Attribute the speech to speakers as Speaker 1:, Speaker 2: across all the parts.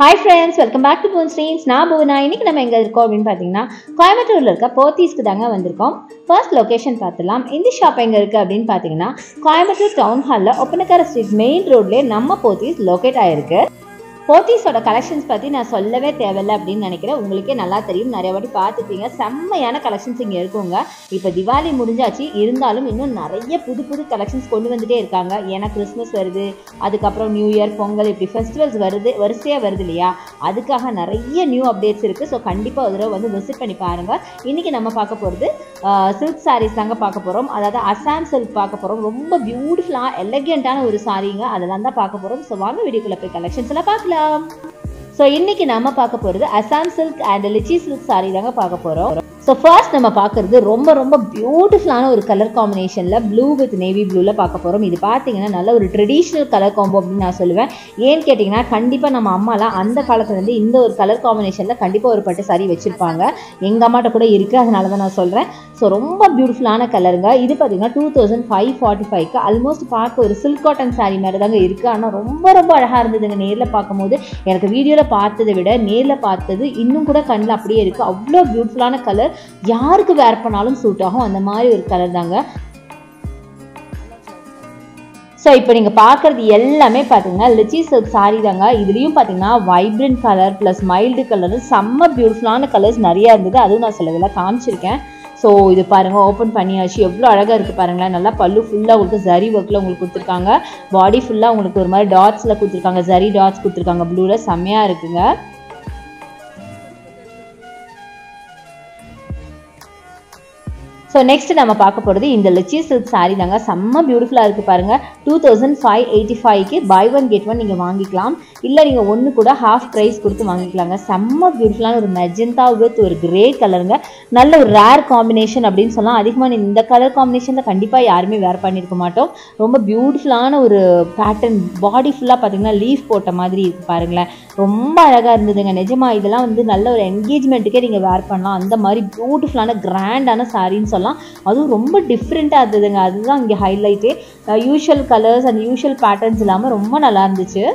Speaker 1: hi friends welcome back to பூன் streams நான் புவனா இன்னைக்கு நம்ம எங்கே இருக்கோம் அப்படின்னு பார்த்தீங்கன்னா கோயம்புத்தூரில் இருக்க போத்தீஸ்க்கு தாங்க வந்திருக்கோம் ஃபர்ஸ்ட் லொகேஷன் பார்த்துலாம் இந்த ஷாப் எங்கே இருக்குது அப்படின்னு பார்த்தீங்கன்னா கோயம்புத்தூர் டவுன் ஹாலில் ஒப்பனக்கார ஸ்ட்ரீட் மெயின் ரோட்லேயே நம்ம போத்தீஸ் லொக்கேட் ஆயிருக்கு போத்தீஸோட கலெக்ஷன்ஸ் பற்றி நான் சொல்லவே தேவையில்ல அப்படின்னு நினைக்கிறேன் உங்களுக்கே நல்லா தெரியும் நிறைய வாட்டி பார்த்துப்பீங்க செம்மையான கலெக்ஷன்ஸ் இங்கே இருக்குங்க இப்போ திவாலி முடிஞ்சாச்சு இருந்தாலும் இன்னும் நிறைய புது புது கலெக்ஷன்ஸ் கொண்டு வந்துட்டே இருக்காங்க ஏன்னா கிறிஸ்மஸ் வருது அதுக்கப்புறம் நியூ இயர் பொங்கல் இப்படி ஃபெஸ்டிவல்ஸ் வருது வரிசையாக வருது இல்லையா அதுக்காக நிறைய நியூ அப்டேட்ஸ் இருக்குது ஸோ கண்டிப்பாக ஒரு தடவை வந்து விசிட் பண்ணி பாருங்கள் இன்றைக்கி நம்ம பார்க்க போகிறது சில்க் சாரீஸ் தாங்க பார்க்க போகிறோம் அதாவது அசாம் சில்க் பார்க்க போகிறோம் ரொம்ப பியூட்டிஃபுல்லாக எலகெண்ட்டான ஒரு சாரீங்க அதெல்லாம் தான் பார்க்க போகிறோம் ஸோ வாங்க வீடியோக்குள்ளே போய் கலெக்ஷன்ஸ் எல்லாம் பார்க்கலாம் ஸோ இன்னைக்கு நம்ம பார்க்க போகிறது Assam silk and litchi silk saree தாங்க பார்க்க போகிறோம் ஸோ ஃபர்ஸ்ட் நம்ம பார்க்குறது ரொம்ப ரொம்ப பியூட்டிஃபுல்லான ஒரு கலர் காம்பினேஷனில் ப்ளூ வித் நேவி ப்ளூவில் பார்க்க போகிறோம் இது பார்த்தீங்கன்னா நல்ல ஒரு ட்ரெடிஷ்னல் கலர் காம்போ அப்படின்னு நான் சொல்லுவேன் ஏன்னு கேட்டிங்கன்னா கண்டிப்பாக நம்ம அம்மாலாம் அந்த காலத்துலேருந்து இந்த ஒரு கலர் காம்பினேஷனில் கண்டிப்பாக ஒரு பட்டு சாரி வச்சுருப்பாங்க எங்கள் அம்மாட்ட கூட இருக்குது அதனால தான் நான் சொல்கிறேன் ஸோ ரொம்ப பியூட்டிஃபுல்லான கலருங்க இது பார்த்தீங்கன்னா டூ தௌசண்ட் ஃபைவ் ஃபார்ட்டி ஃபைவ்க்கு ஆல்மோஸ்ட் பார்க்க ஒரு சில்க் காட்டன் சாரீ மாதிரி தாங்க இருக்குது ஆனால் ரொம்ப ரொம்ப அழகாக இருந்ததுங்க நேரில் பார்க்கும்போது எனக்கு வீடியோவில் பார்த்ததை விட நேரில் பார்த்தது இன்னும் கூட கண்ணில் அப்படியே இருக்குது அவ்வளோ பியூட்டிஃபுல்லான கலர் யாருக்கு வேர் பண்ணாலும் சூட் ஆகும் அந்த மாதிரி ஒரு கலர் தாங்க ஸோ இப்போ நீங்கள் பார்க்குறது எல்லாமே பார்த்தீங்கன்னா லிச்சி சில்க் சாரீ தாங்க இதுலேயும் பார்த்தீங்கன்னா vibrant colour plus mild colour செம்ம பியூட்டிஃபுல்லான கலர்ஸ் நிறையா இருந்தது அதுவும் நான் சிலதெல்லாம் காமிச்சிருக்கேன் ஸோ இது பாருங்கள் ஓப்பன் பண்ணியாச்சு எவ்வளோ அழகாக இருக்குது பாருங்களேன் நல்லா பல்லு ஃபுல்லாக உங்களுக்கு ஜரி ஒர்க்கில் உங்களுக்கு கொடுத்துருக்காங்க பாடி ஃபுல்லாக உங்களுக்கு ஒரு மாதிரி டாட்ஸில் கொடுத்துருக்காங்க ஜரி டாட்ஸ் கொடுத்துருக்காங்க ப்ளூவில் செம்மையாக இருக்குங்க ஸோ நெக்ஸ்ட் நம்ம பார்க்க போகிறது இந்த லிச்சி சில்க் சாரீ தாங்க செம்ம பியூட்டிஃபுல்லாக இருக்குது பாருங்கள் டூ தௌசண்ட் ஃபைவ் எயிட்டி ஃபைவ்க்கு பை ஒன் கெட் ஒன் நீங்கள் வாங்கிக்கலாம் இல்லை நீங்கள் ஒன்று கூட ஹாஃப் ப்ரைஸ் கொடுத்து வாங்கிக்கலாங்க செம்ம பியூட்டிஃபுல்லான ஒரு மெஜந்தா வித் ஒரு கிரே கலருங்க நல்ல ஒரு ரேர் காம்பினேஷன் அப்படின்னு சொல்லலாம் அதிகமாக இந்த கலர் காம்பினேஷனில் கண்டிப்பாக யாருமே வேர் பண்ணியிருக்க மாட்டோம் ரொம்ப பியூட்டிஃபுல்லான ஒரு பேட்டர்ன் பாடி ஃபுல்லாக பார்த்தீங்கன்னா லீஃப் போட்ட மாதிரி இருக்குது பாருங்களேன் ரொம்ப அழகாக இருந்ததுங்க நிஜமாக இதெல்லாம் வந்து நல்ல ஒரு என்கேஜ்மெண்ட்டுக்கே நீங்கள் வேர் பண்ணலாம் அந்த மாதிரி பியூட்டிஃபுல்லான கிராண்டான சாரின்னு சொல்லலாம் அதுவும் ரொம்ப டிஃப்ரெண்ட்டாக இருந்ததுங்க அதுதான் இங்கே ஹைலைட்டே usual colours and usual patterns இல்லாமல் ரொம்ப நல்லா இருந்துச்சு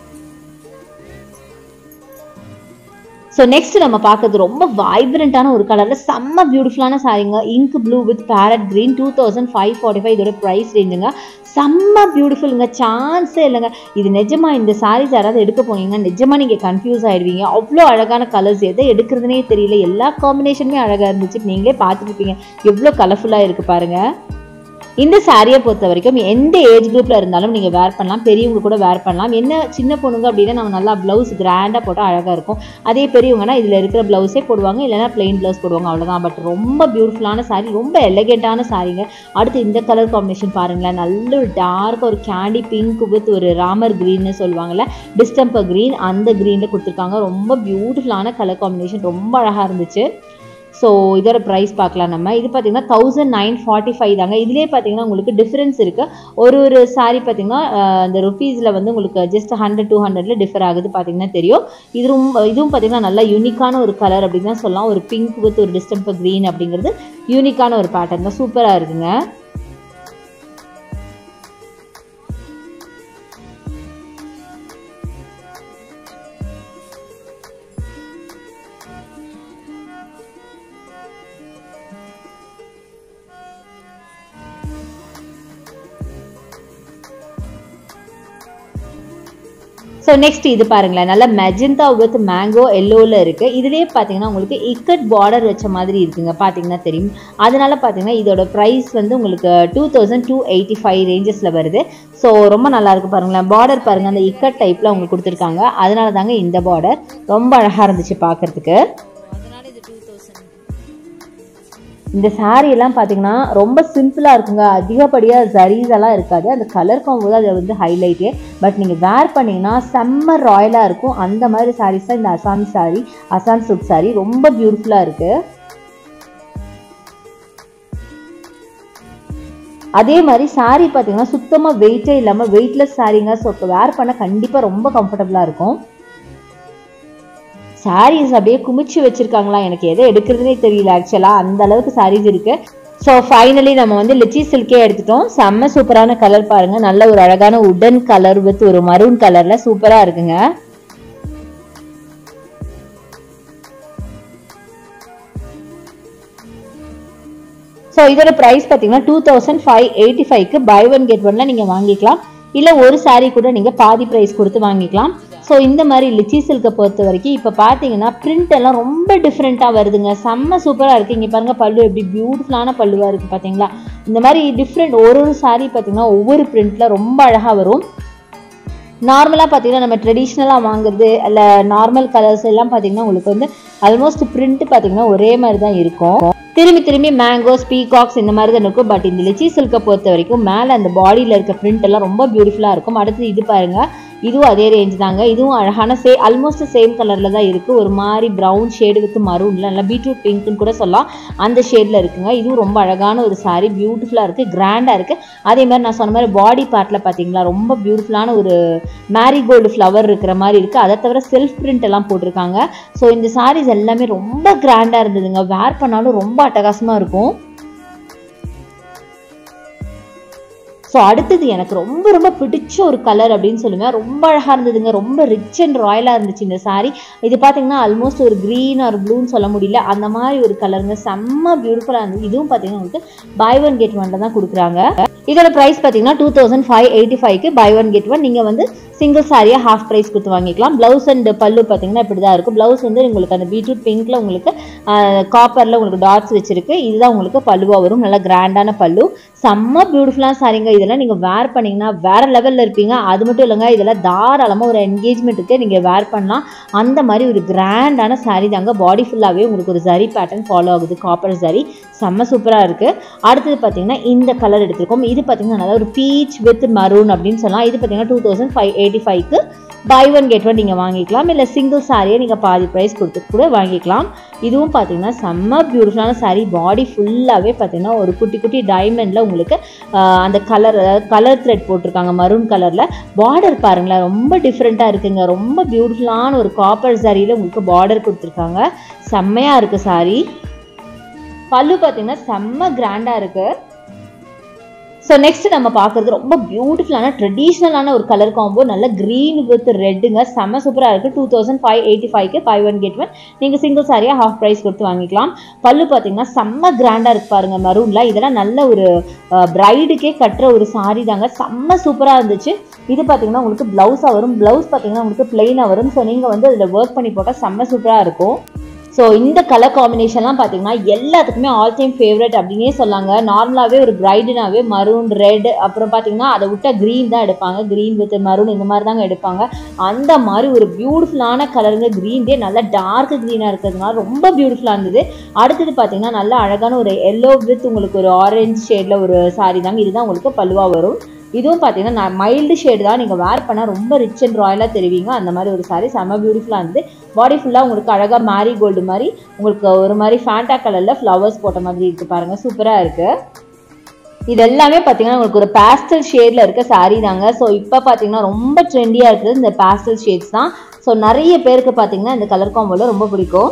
Speaker 1: ஸோ நெக்ஸ்ட் நம்ம பார்க்கறது ரொம்ப வைப்ரண்ட்டான ஒரு கலரில் செம்ம பியூட்டிஃபுல்லான சாரிங்க ink blue with parrot green two thousand five forty five இதோட ப்ரைஸ் ரேஞ்சுங்க செம்ம பியூட்டிஃபுல்லுங்க சான்ஸே இல்லைங்க இது நிஜமாக இந்த சாரீஸ் யாராவது எடுக்க போனீங்கன்னா நிஜமாக நீங்கள் கன்ஃபியூஸ் ஆகிடுவீங்க அவ்வளோ அழகான கலர்ஸ் எதை எடுக்கிறதுனே தெரியல எல்லா காம்பினேஷனுமே அழகாக இருந்துச்சு நீங்களே பார்த்துருப்பீங்க எவ்வளோ கலர்ஃபுல்லாக இருக்குது பாருங்கள் இந்த சாரியை பொறுத்த வரைக்கும் எந்த ஏஜ் குரூப்பில் இருந்தாலும் நீங்கள் வேர் பண்ணலாம் பெரியவங்க கூட வேர் பண்ணலாம் என்ன சின்ன பொண்ணுங்க அப்படின்னா நம்ம நல்லா ப்ளவுஸ் கிராண்டாக போட்டால் அழகாக இருக்கும் அதே பெரியவங்கன்னா இதில் இருக்கிற ப்ளவுஸே போடுவாங்க இல்லைனா பிளெயின் ப்ளவுஸ் போடுவாங்க அவ்வளோதான் பட் ரொம்ப பியூட்டிஃபுல்லான சாரி ரொம்ப எலகெண்ட்டான சாரிங்க அடுத்து இந்த கலர் காம்பினேஷன் பாருங்களேன் நல்ல ஒரு டார்க் ஒரு கேண்டி பிங்க் வித் ஒரு ராமர் க்ரீன்னு சொல்லுவாங்கல்ல டிஸ்டம்பர் க்ரீன் அந்த க்ரீனில் கொடுத்துருக்காங்க ரொம்ப பியூட்டிஃபுல்லான கலர் காம்பினேஷன் ரொம்ப அழகாக இருந்துச்சு ஸோ இதோட ப்ரைஸ் பார்க்கலாம் நம்ம இது பார்த்தீங்கன்னா தௌசண்ட் நைன் ஃபார்ட்டி ஃபைவ் தாங்க இதுலேயே பார்த்தீங்கன்னா உங்களுக்கு டிஃப்ரென்ஸ் இருக்குது ஒரு ஒரு சாரீ பார்த்தீங்கன்னா இந்த ருபீஸில் வந்து உங்களுக்கு ஜஸ்ட் ஹண்ட்ரட் டூ ஹண்ட்ரட்ல டிஃபர் ஆகுது பார்த்தீங்கன்னா தெரியும் இதுவும் இதுவும் பார்த்தீங்கன்னா நல்லா யூனிக்கான ஒரு கலர் அப்படின்னு தான் சொல்லலாம் ஒரு பிங்க் வித் ஒரு டிஸ்டம்பர் க்ரீன் அப்படிங்கிறது யூனிக்கான ஒரு பேட்டர்ன் தான் சூப்பராக இருக்குங்க ஸோ நெக்ஸ்ட் இது பாருங்களேன் நல்ல மெஜந்தா வித் மேங்கோ எல்லோவில் இருக்குது இதுலேயே பார்த்தீங்கன்னா உங்களுக்கு இக்கட் பார்டர் வச்ச மாதிரி இருக்குங்க பார்த்தீங்கன்னா தெரியும் அதனால பார்த்தீங்கன்னா இதோட ப்ரைஸ் வந்து உங்களுக்கு two thousand two eighty five ரேஞ்சஸில் வருது ஸோ ரொம்ப நல்லா இருக்கு பாருங்களேன் பார்டர் பாருங்கள் அந்த இக்கட் டைப்பில் உங்களுக்கு கொடுத்துருக்காங்க அதனால தாங்க இந்த பார்டர் ரொம்ப அழகாக இருந்துச்சு பார்க்குறதுக்கு இந்த சாரீ எல்லாம் பார்த்தீங்கன்னா ரொம்ப சிம்பிளாக இருக்குங்க அதிகப்படியாக ஜரீஸ் எல்லாம் இருக்காது அந்த கலர் காம்போது அது வந்து ஹைலைட்டே பட் நீங்கள் வேர் பண்ணிங்கன்னா செம்ம ராயலாக இருக்கும் அந்த மாதிரி சாரீஸ் தான் இந்த அசாம் சாரீ அசாம் சில்க் சாரீ ரொம்ப பியூட்டிஃபுல்லாக இருக்குது அதே மாதிரி சாரீ பார்த்தீங்கன்னா சுத்தமாக வெயிட்டே இல்லாமல் வெயிட்லெஸ் சாரீங்க ஸோ இப்போ வேர் பண்ண கண்டிப்பாக ரொம்ப கம்ஃபர்டபுளாக இருக்கும் சாரீஸ் அப்படியே குமிச்சு வச்சிருக்காங்களா எனக்கு எதை எடுக்கிறதுனே தெரியல ஆக்சுவலாக அந்த அளவுக்கு சாரீஸ் இருக்கு ஸோ ஃபைனலி நம்ம வந்து லிச்சி சில்கே எடுத்துட்டோம் செம்ம சூப்பரான கலர் பாருங்க நல்ல ஒரு அழகான உடன் கலர் வித் ஒரு மரூன் கலர்ல சூப்பரா இருக்குங்க ஸோ இதோட ப்ரைஸ் பார்த்தீங்கன்னா டூ தௌசண்ட் ஃபைவ் எயிட்டி ஃபைவ்க்கு பை ஒன் கெட் ஒன்ல நீங்கள் வாங்கிக்கலாம் இல்லை ஒரு saree கூட நீங்கள் பாதி ப்ரைஸ் கொடுத்து வாங்கிக்கலாம் ஸோ இந்த மாதிரி லிச்சி சில்கை பொறுத்த வரைக்கும் இப்போ பார்த்தீங்கன்னா print எல்லாம் ரொம்ப டிஃப்ரெண்ட்டாக வருதுங்க செம்ம சூப்பராக இருக்குது இங்கே பாருங்கள் பல்லு எப்படி பியூட்டிஃபுல்லான பல்லுவாக இருக்குது பார்த்தீங்களா இந்த மாதிரி டிஃப்ரெண்ட் ஒரு ஒரு saree பார்த்தீங்கன்னா ஒவ்வொரு பிரிண்ட்டில் ரொம்ப அழகாக வரும் நார்மலாக பார்த்தீங்கன்னா நம்ம ட்ரெடிஷ்னலாக வாங்குறது இல்லை நார்மல் கலர்ஸ் எல்லாம் பார்த்தீங்கன்னா உங்களுக்கு வந்து ஆல்மோஸ்ட் பிரிண்ட் பார்த்தீங்கன்னா ஒரே மாதிரி தான் இருக்கும் திரும்பி திரும்பி மேங்கோஸ் பீகாக்ஸ் இந்த மாதிரி தான் இருக்கும் பட் இந்த லிச்சி சில்கை பொறுத்த வரைக்கும் மேலே அந்த பாடியில் இருக்க பிரிண்ட் எல்லாம் ரொம்ப பியூட்டிஃபுல்லாக இருக்கும் அடுத்து இது பாருங்க இதுவும் அதே ரேஞ்ச் தாங்க இதுவும் அழகான சே ஆல்மோஸ்ட் சேம் கலரில் தான் இருக்குது ஒரு மாதிரி ப்ரௌன் ஷேடு வித் மரூன்ல நல்லா பீட்ரூட் பிங்க்னு கூட சொல்லலாம் அந்த ஷேடில் இருக்குங்க இதுவும் ரொம்ப அழகான ஒரு saree பியூட்டிஃபுல்லாக இருக்குது கிராண்டாக இருக்குது அதே மாதிரி நான் சொன்ன மாதிரி பாடி பார்ட்டில் பார்த்தீங்களா ரொம்ப பியூட்டிஃபுல்லான ஒரு மேரிகோல்டு ஃப்ளவர் இருக்கிற மாதிரி இருக்குது அதை தவிர செல்ஃப் பிரிண்ட் எல்லாம் போட்டிருக்காங்க ஸோ இந்த sarees எல்லாமே ரொம்ப கிராண்டாக இருந்ததுங்க வேர் பண்ணாலும் ரொம்ப அட்டகாசமாக இருக்கும் ஸோ அடுத்தது எனக்கு ரொம்ப ரொம்ப பிடிச்ச ஒரு கலர் அப்படின்னு சொல்லுவேன் ரொம்ப அழகாக இருந்ததுங்க ரொம்ப ரிச் அண்ட் ராயலாக இருந்துச்சு இந்த saree இது பார்த்தீங்கன்னா ஆல்மோஸ்ட் ஒரு க்ரீன் ஆர் ப்ளூன்னு சொல்ல முடியல அந்த மாதிரி ஒரு கலருங்க செம்ம பியூட்டிஃபுல்லாக இருந்தது இதுவும் பார்த்தீங்கன்னா உங்களுக்கு பை ஒன் கெட் ஒன்ல தான் கொடுக்குறாங்க இதோட ப்ரைஸ் பார்த்தீங்கன்னா டூ தௌசண்ட் ஃபைவ் எயிட்டி ஃபைவ்க்கு பை ஒன் கெட் ஒன் நீங்கள் வந்து சிங்கிள் சாரியாக ஹாஃப் ப்ரைஸ் கொடுத்து வாங்கிக்கலாம் ப்ளவுஸ் அண்ட் பல்லு பார்த்தீங்கன்னா இப்படி தான் இருக்கும் ப்ளவுஸ் வந்து உங்களுக்கு அந்த பீட்ரூட் பிங்க்ல உங்களுக்கு காப்பரில் உங்களுக்கு டாட்ஸ் வச்சிருக்கு இதுதான் உங்களுக்கு பல்லுவாக வரும் நல்லா கிராண்டான பல்லு செம்ம பியூட்டிஃபுல்லான சாரிங்க இதெல்லாம் நீங்கள் வேர் பண்ணீங்கன்னா வேற லெவலில் இருப்பீங்க அது மட்டும் இல்லைங்க இதெல்லாம் தாராளமாக ஒரு என்கேஜ்மெண்ட்டுக்கு நீங்கள் வேர் பண்ணலாம் அந்த மாதிரி ஒரு கிராண்டான saree தாங்க பாடி ஃபுல்லாகவே உங்களுக்கு ஒரு சரி பேட்டர்ன் ஃபாலோ ஆகுது காப்பர் சரி செம்ம சூப்பராக இருக்குது அடுத்தது பார்த்தீங்கன்னா இந்த கலர் எடுத்திருக்கோம் இது பார்த்தீங்கன்னா நல்லா ஒரு பீச் வித் மரூன் அப்படின்னு சொல்லலாம் இது பார்த்தீங்கன்னா டூ தௌசண்ட் ஃபைவ் எயிட்டி ஃபைவ்க்கு பை ஒன் கெட் ஒன் நீங்கள் வாங்கிக்கலாம் இல்லை சிங்கிள் சாரியை நீங்கள் பாதி ப்ரைஸ் கொடுத்து கூட வாங்கிக்கலாம் இதுவும் பார்த்தீங்கன்னா செம்ம பியூட்டிஃபுல்லான saree பாடி ஃபுல்லாகவே பார்த்தீங்கன்னா ஒரு குட்டி குட்டி டைமண்டில் உங்களுக்கு ஆஹ், அந்த கலர் அதாவது கலர் த்ரெட் போட்டிருக்காங்க மரூன் கலரில் பார்டர் பாருங்களேன் ரொம்ப டிஃப்ரெண்ட்டாக இருக்குங்க ரொம்ப பியூட்டிஃபுல்லான ஒரு காப்பர் சாரியில் உங்களுக்கு பார்டர் கொடுத்துருக்காங்க செம்மையாக இருக்குது saree பல்லு பார்த்தீங்கன்னா செம்ம கிராண்டாக இருக்குது ஸோ நெக்ஸ்ட் நம்ம பார்க்குறது ரொம்ப பியூட்டிஃபுல்லான ட்ரெடிஷ்னலான ஒரு கலர் காம்போ நல்ல க்ரீன் வித் ரெட்டுங்க செம்ம சூப்பராக இருக்குது டூ தௌசண்ட் ஃபைவ் எயிட்டி ஃபைவ்க்கு பை ஒன் கெட் ஒன் நீங்கள் சிங்கிள் சாரியாக ஹாஃப் ப்ரைஸ் கொடுத்து வாங்கிக்கலாம் பல்லு பார்த்தீங்கன்னா செம்ம கிராண்டாக இருக்கு பாருங்க மரூனில் இதெல்லாம் நல்ல ஒரு பிரைடுக்கே கட்டுற ஒரு சாரி தாங்க செம்ம சூப்பராக இருந்துச்சு இது பார்த்தீங்கன்னா உங்களுக்கு ப்ளவுஸாக வரும் ப்ளவுஸ் பார்த்தீங்கன்னா உங்களுக்கு பிளெயினாக வரும் ஸோ நீங்கள் வந்து அதில் ஒர்க் பண்ணி போட்டால் செம்ம சூப்பராக இருக்கும் ஸோ இந்த கலர் காம்பினேஷன்லாம் பார்த்தீங்கன்னா எல்லாத்துக்குமே ஆல் டைம் ஃபேவரட் அப்படின்னே சொல்லாங்க நார்மலாகவே ஒரு பிரைடுனாவே மரூன் ரெட் அப்புறம் பார்த்தீங்கன்னா அதை விட்ட க்ரீன் தான் எடுப்பாங்க க்ரீன் வித் மரூன் இந்த மாதிரி தாங்க எடுப்பாங்க அந்த மாதிரி ஒரு பியூட்டிஃபுல்லான கலருங்க க்ரீன்லேயே நல்லா டார்க் க்ரீனாக இருக்கிறதுனால ரொம்ப பியூட்டிஃபுல்லாக இருந்தது அடுத்தது பார்த்தீங்கன்னா நல்லா அழகான ஒரு எல்லோ வித் உங்களுக்கு ஒரு ஆரஞ்சு ஷேடில் ஒரு saree தாங்க இதுதான் உங்களுக்கு பல்லுவா வரும் இதுவும் பார்த்தீங்கன்னா நான் மைல்டு ஷேடு தான் நீங்கள் வேர் பண்ணால் ரொம்ப ரிச் அண்ட் ராயலாக தெரிவிங்க அந்த மாதிரி ஒரு saree செம்ம பியூட்டிஃபுல்லாக இருந்தது பாடி ஃபுல்லாக உங்களுக்கு அழகாக மேரி கோல்டு மாதிரி உங்களுக்கு ஒரு மாதிரி ஃபேண்டா கலரில் ஃப்ளவர்ஸ் போட்ட மாதிரி இருக்குது பாருங்கள் சூப்பராக இருக்குது இது எல்லாமே பார்த்தீங்கன்னா உங்களுக்கு ஒரு பேஸ்டல் ஷேடில் இருக்க saree தாங்க ஸோ இப்போ பார்த்தீங்கன்னா ரொம்ப ட்ரெண்டியாக இருக்குது இந்த பேஸ்டல் ஷேட்ஸ் தான் ஸோ நிறைய பேருக்கு பார்த்தீங்கன்னா இந்த கலர் காம்போல ரொம்ப பிடிக்கும்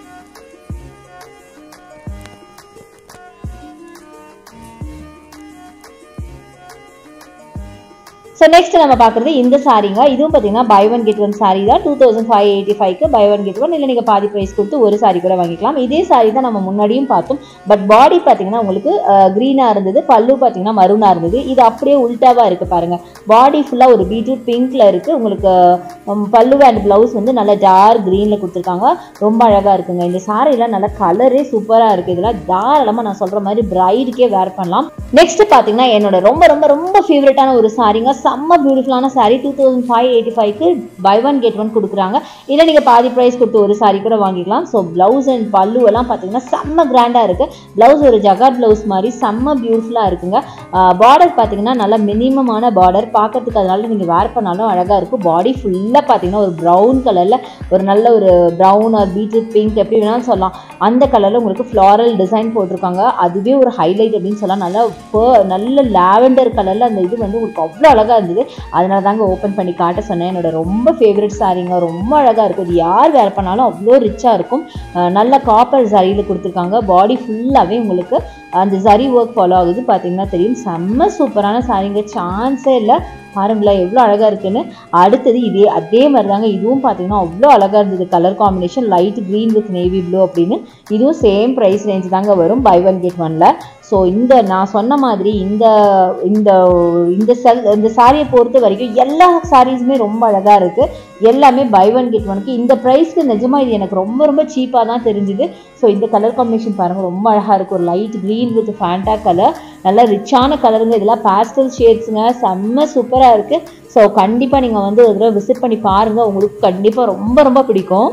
Speaker 1: ஸோ நெக்ஸ்ட் நம்ம பார்க்குறது இந்த சாரீங்க இதுவும் பார்த்தீங்கன்னா buy one get one saree தான் டூ தௌசண்ட் ஃபைவ் எயிட்டி ஃபைவ்க்கு பை ஒன் கெட் ஒன் இல்லை நீங்கள் பாதி ப்ரைஸ் கொடுத்து ஒரு சாரி கூட வாங்கிக்கலாம் இதே சாரி தான் நம்ம முன்னாடியும் பார்த்தோம் பட் பாடி பார்த்தீங்கன்னா உங்களுக்கு க்ரீனாக இருந்தது பல்லு பார்த்தீங்கன்னா மரூனாக இருந்தது இது அப்படியே உல்ட்டாவாக இருக்குது பாருங்கள் பாடி ஃபுல்லாக ஒரு பீட்ரூட் பிங்க்கில் இருக்குது உங்களுக்கு உம், பல்லு அண்ட் ப்ளவுஸ் வந்து நல்லா டார்க் க்ரீனில் கொடுத்துருக்காங்க ரொம்ப அழகாக இருக்குங்க இந்த சாரீலாம் நல்லா கலரே சூப்பராக இருக்குது இதெல்லாம் தாராளமாக நான் சொல்கிற மாதிரி பிரைடுக்கே வேர் பண்ணலாம் நெக்ஸ்ட் பார்த்தீங்கன்னா என்னோட ரொம்ப ரொம்ப ரொம்ப ஃபேவரட்டான ஒரு சாரீங்க செம்ம பியூட்டிஃபுல்லான saree two thousand five eighty ஃபைவ்க்கு பை ஒன் கெட் ஒன் கொடுக்குறாங்க இல்லை நீங்கள் பாதி ப்ரைஸ் கொடுத்து ஒரு சாரீ கூட வாங்கிக்கலாம் ஸோ ப்ளவுஸ் அண்ட் பல்லு எல்லாம் பார்த்தீங்கன்னா செம்ம கிராண்டாக இருக்குது ப்ளவுஸ் ஒரு ஜகாட் ப்ளவுஸ் மாதிரி செம்ம பியூட்டிஃபுல்லாக இருக்குங்க பார்டர் பார்த்தீங்கன்னா நல்ல மினிமமான பார்டர் பார்க்கறதுக்கு அதனால நீங்கள் வேர் பண்ணாலும் அழகாக இருக்கும் பாடி ஃபுல்லாக பார்த்தீங்கன்னா ஒரு ப்ரௌன் கலரில் ஒரு நல்ல ஒரு ப்ரௌன் ஆர் பீட்ரூட் பிங்க் எப்படி வேணாலும் சொல்லலாம் அந்த கலரில் உங்களுக்கு ஃப்ளாரல் டிசைன் போட்டிருக்காங்க அதுவே ஒரு ஹைலைட் அப்படின்னு சொல்லலாம் நல்லா per- நல்ல லாவெண்டர் கலரில் அந்த இது வந்து உங்களுக்கு அவ்வளோ அழகாக இருந்தது அதனால தாங்க ஓப்பன் பண்ணி காட்ட சொன்னேன் என்னோட ரொம்ப ஃபேவரட் சாரீங்க ரொம்ப அழகாக இருக்கும் இது யார் வேர் பண்ணாலும் அவ்வளோ ரிச்சாக இருக்கும் அஹ் நல்ல காப்பர் சாரியில் கொடுத்துருக்காங்க பாடி ஃபுல்லாகவே உங்களுக்கு அந்த சரி ஒர்க் ஃபாலோ ஆகுது பார்த்தீங்கன்னா தெரியும் செம்ம சூப்பரான சாரீங்க சான்ஸே இல்லை பாருங்களேன் எவ்வளோ அழகாக இருக்குன்னு அடுத்தது இதே அதே மாதிரி தாங்க இதுவும் பார்த்தீங்கன்னா அவ்வளோ அழகாக இருந்தது colour combination light green with navy blue அப்படின்னு இதுவும் சேம் ப்ரைஸ் ரேஞ்ச் தாங்க வரும் பை ஒன் கெட் ஒன்ல ஸோ இந்த நான் சொன்ன மாதிரி இந்த இந்த இந்த செல் இந்த சாரியை பொறுத்த வரைக்கும் எல்லா சாரீஸுமே ரொம்ப அழகாக இருக்குது எல்லாமே பை ஒன் கெட் ஒனுக்கு இந்த ப்ரைஸ்க்கு நிஜமாக இது எனக்கு ரொம்ப ரொம்ப சீப்பாக தான் தெரிஞ்சுது ஸோ இந்த கலர் காம்பினேஷன் பாருங்கள் ரொம்ப அழகாக இருக்குது ஒரு light green with Fanta colour நல்லா ரிச்சான கலருங்க இதெல்லாம் பேஸ்டல் ஷேட்ஸுங்க செம்ம சூப்பராக இருக்குது ஸோ கண்டிப்பாக நீங்கள் வந்து ஒரு தடவை விசிட் பண்ணி பாருங்கள் உங்களுக்கு கண்டிப்பாக ரொம்ப ரொம்ப பிடிக்கும்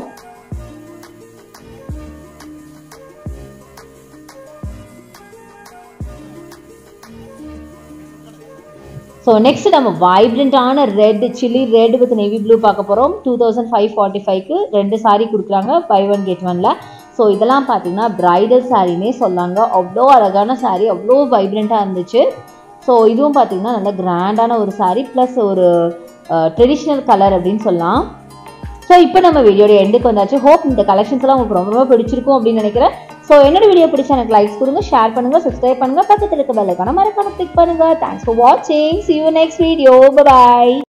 Speaker 1: ஸோ நெக்ஸ்ட் நம்ம வைப்ரண்டான red chilli red with navy blue பார்க்க போகிறோம் டூ தௌசண்ட் ஃபைவ் ஃபார்ட்டி ஃபைவ்க்கு ரெண்டு சாரீ கொடுக்குறாங்க பை ஒன் கெட் ஒனில் ஸோ இதெல்லாம் பார்த்தீங்கன்னா ப்ரைடல் சாரீனே சொல்லாங்க அவ்வளோ அழகான சாரீ அவ்வளோ வைப்ரண்ட்டாக இருந்துச்சு ஸோ இதுவும் பார்த்தீங்கன்னா நல்ல கிராண்டான ஒரு சாரீ ப்ளஸ் ஒரு ட்ரெடிஷ்னல் கலர் அப்படின்னு சொல்லலாம் ஸோ இப்போ நம்ம வீடியோட எண்டுக்கு வந்தாச்சு ஹோப் இந்த கலெக்ஷன்ஸ் எல்லாம் உங்களுக்கு ரொம்ப ரொம்ப பிடிச்சிருக்கும் அப்படின்னு நினைக்கிறேன் ஸோ என்னோட வீடியோ பிடிச்சா எனக்கு லைக்ஸ் கொடுங்க ஷேர் பண்ணுங்க சப்ஸ்கிரைப் பண்ணுங்க பக்கத்தில் இருக்க பெல்லைக்கான மறக்காம கிளிக் பண்ணுங்க தேங்க்ஸ் ஃபார் வாட்சிங் see you next video bye